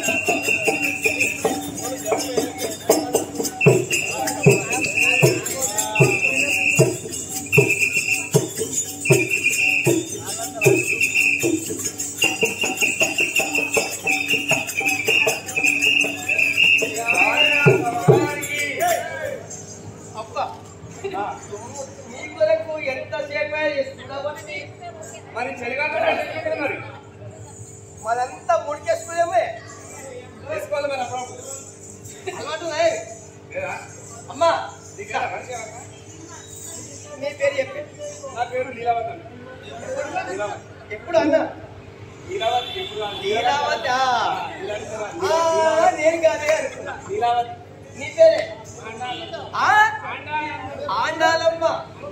అబ్బా నీ కొరకు ఎంతసేపు ఇస్తున్నామని మరి చలిగాక మరి మనంతా ముడికేసుకునేమే వేసుకోవాలి మరి అప్పుడు అలవాటు ఉన్నాయి. లేదా అమ్మా నీకేనా మనిషి ఎవరన్నా? నీ పేరు చెప్పి నా పేరు లీలావతి అండి లీలావతి ఎప్పుడు అన్నా లీలావతి ఎప్పుడు రా- లీలావతి ఆ. లీలావతి ఆ, నేను కాదే అనుకున్నా లీలావతి నీ పేరే ఆండాల- ఆ ఆండాల. ఆండాలమ్మ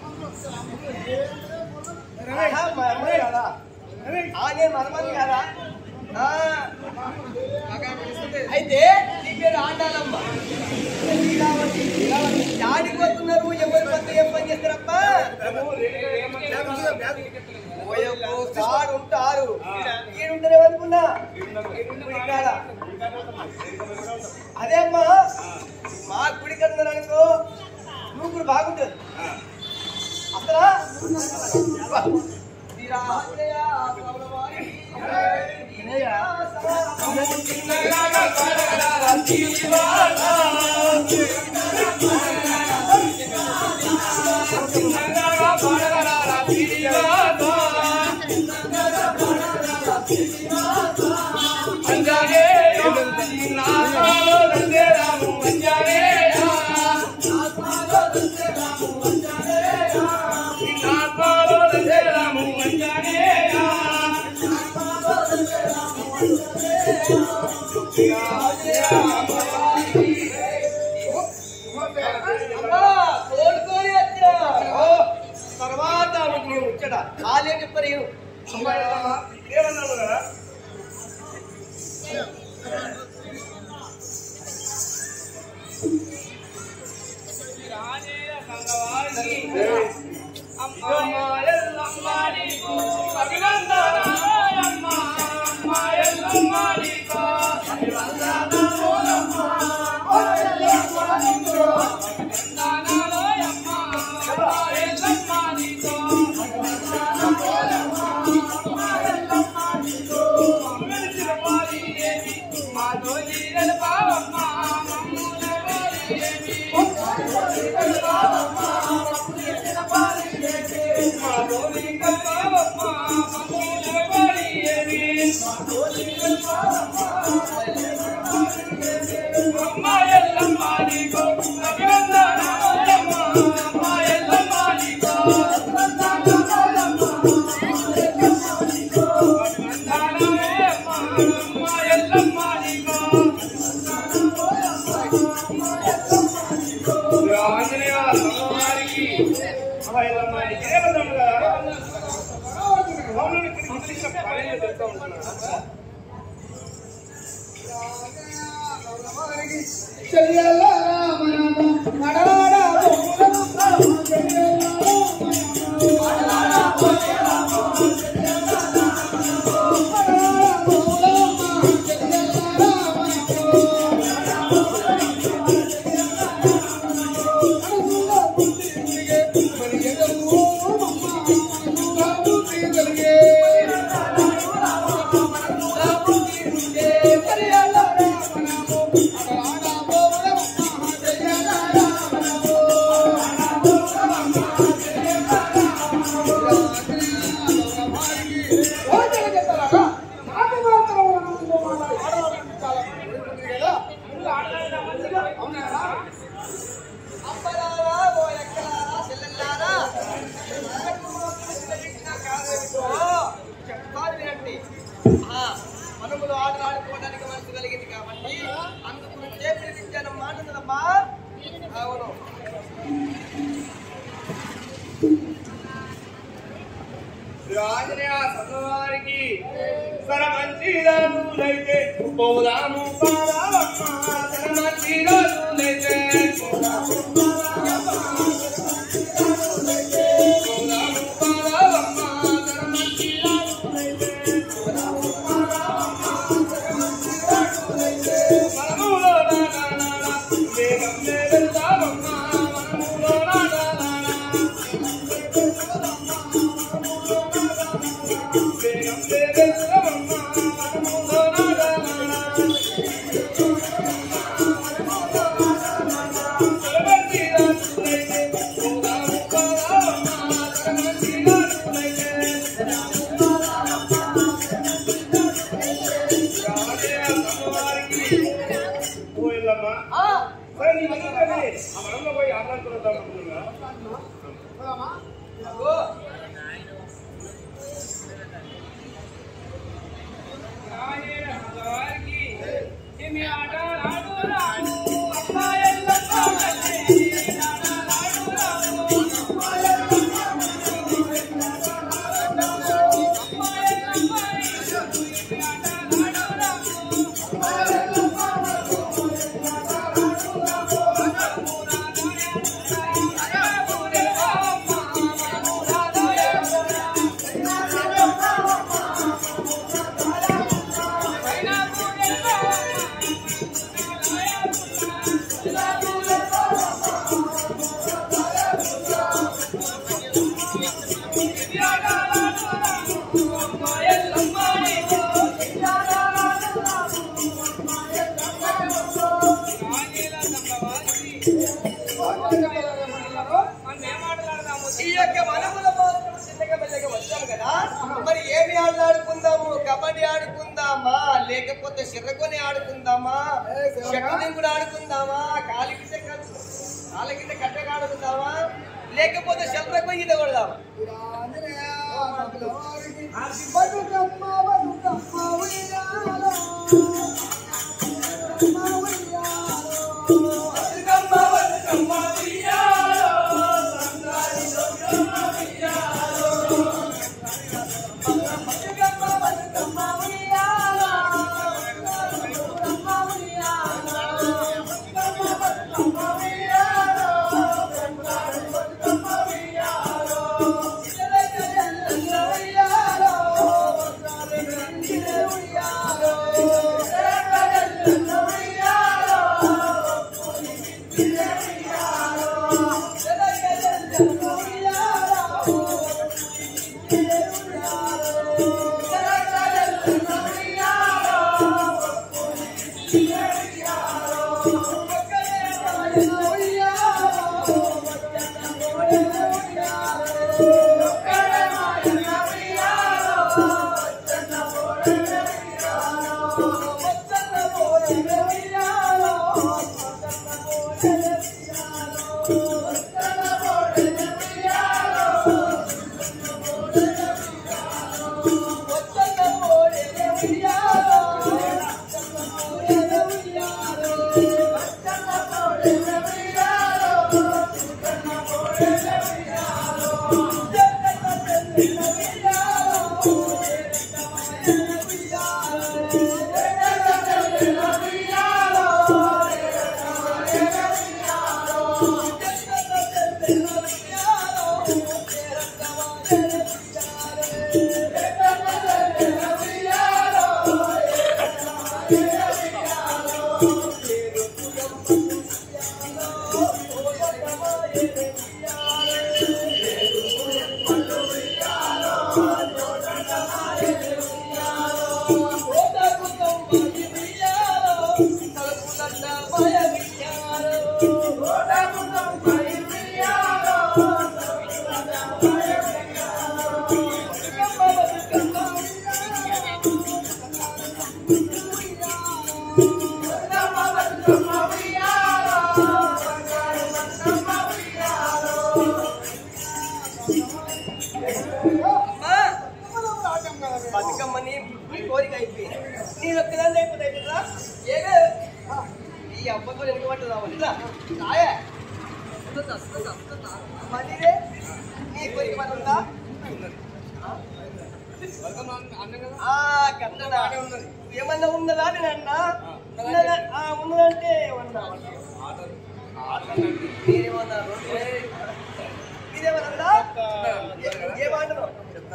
ఆహా, మా అమ్మాయి కాదా ఆ నేను మనమని కాదా ఆ. అయితే నీ పేరు ఆండాలమ్మ లీలావతి లీలావతి యాడికి పోతున్నారు ఎవరి పని ఏం పని చేస్తారప్పా మేము రే- ఏమంటారు? ఓయబ్బో, కాడు ఉంటారు ఈడుంటారేమనుకున్నా ఇక్కడ అదే అమ్మా మా గుడి కన్నా అనుకో నువ్వు కూడా బాగుంటుంది అసలా అమ్మా, కోలుకొని వచ్చా. ఓ, తర్వాత ఆమెకు నేను ముచ్చట కాలే చెప్పరు ఏమన్నావు కదా ఆంజనేయ స్వామివారికి అభయలమ్మానికి ఏమన్నాడు కదా అవును ఇక్కడ గుర్తించిన పని చెప్తా ఉంటున్నాడు అమ్మలారా, ఓ ఎక్కలారా, చెల్లెల్లారా, ఓ, చెప్తాను వినండి. ఆ, మనములు ఆటలు ఆడుకోవడానికి మనసు కలిగింది కాబట్టి అందుకు నుంచే పిలిపించాను మాట కదమ్మా అవును ఆంజనేయ స్వామివారికి సర మంచి రోజులైతే పోదాము పాదాలమ్మ సర మంచి రోజులైతే పోదాము పాదాలమ్మ సర మంచి రోజులైతే అమ్మవారికి ఓ ఎల్లమ్మ ఆ, సరే నీ వదిలిపెట్టి ఆ వనంలో పోయి ఆటలాడుకుందాం అనుకున్నా అగో, ఈ యొక్క వనముల మాత్రం చిన్నగా మెల్లగా వచ్చాము కదా మరి ఏమి ఆటలాడుకుందాము కబడ్డీ ఆడుకుందామా లేకపోతే సిర్రకొని ఆడుకుందామా చెక్కని కూడా ఆడుకుందామా కాలి కింద కట్ట కాళ్ళ కింద కట్టగా ఆడుకుందామా లేకపోతే శల్రకు ఈత కొడదామా అమ్మా బతుకమ్మని నీ కోరిక అయిపోయింది నీ ఒక్కదాన్ని అయిపోతే అయిపోతుందా ఏగా ఈ అబ్బతో వెనుక పట్టదా ఇట్లా రాయే మళ్ళీనే నీ కోరిక మరి ఉందా ఆ, కట్టనా ఏమన్నా ఉన్నదా నేను అన్నా ఉన్నదా? ఆ, ఉన్నదంటే ఏమన్నా మీరేమన్నారు మీరేమన్నా ఏమంటున్నావు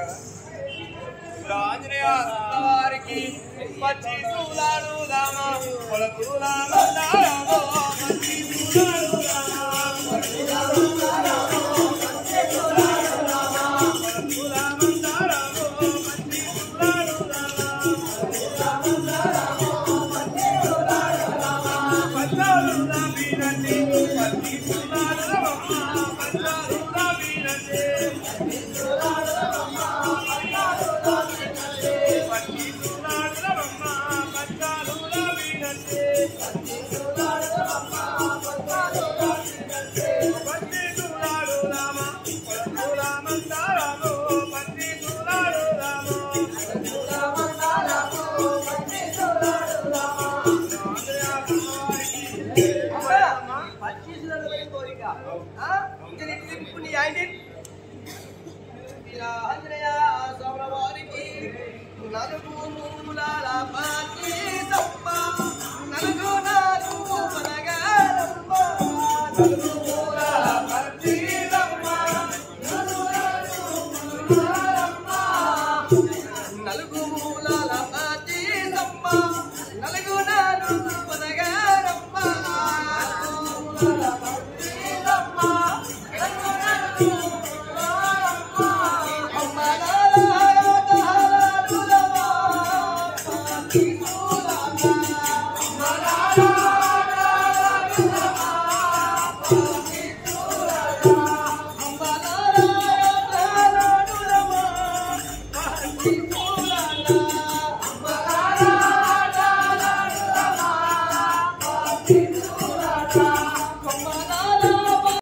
ఆంజనేయ వారికి పచ్చి చూలాడు రామ కొలకుల మందారమో పచ్చి చూలాడు రామ కొలకుల మందారమో పచ్చి చూలాడు రామ పచ్చాలు రామినండి పచ్చి చూలాడు రామ పచ్చాలు రామినండి పచ్చి చూలాడు రామ పచ్చాలు రామినండి అమ్మా, పచ్చీసులలో పోయి కోరిక. ఆ? ఇంకా నీకు తిప్పు నీ ఆయన్ని. ఇలా ఆంజనేయ స్వాముల వారికి నలుగు మూలాల పా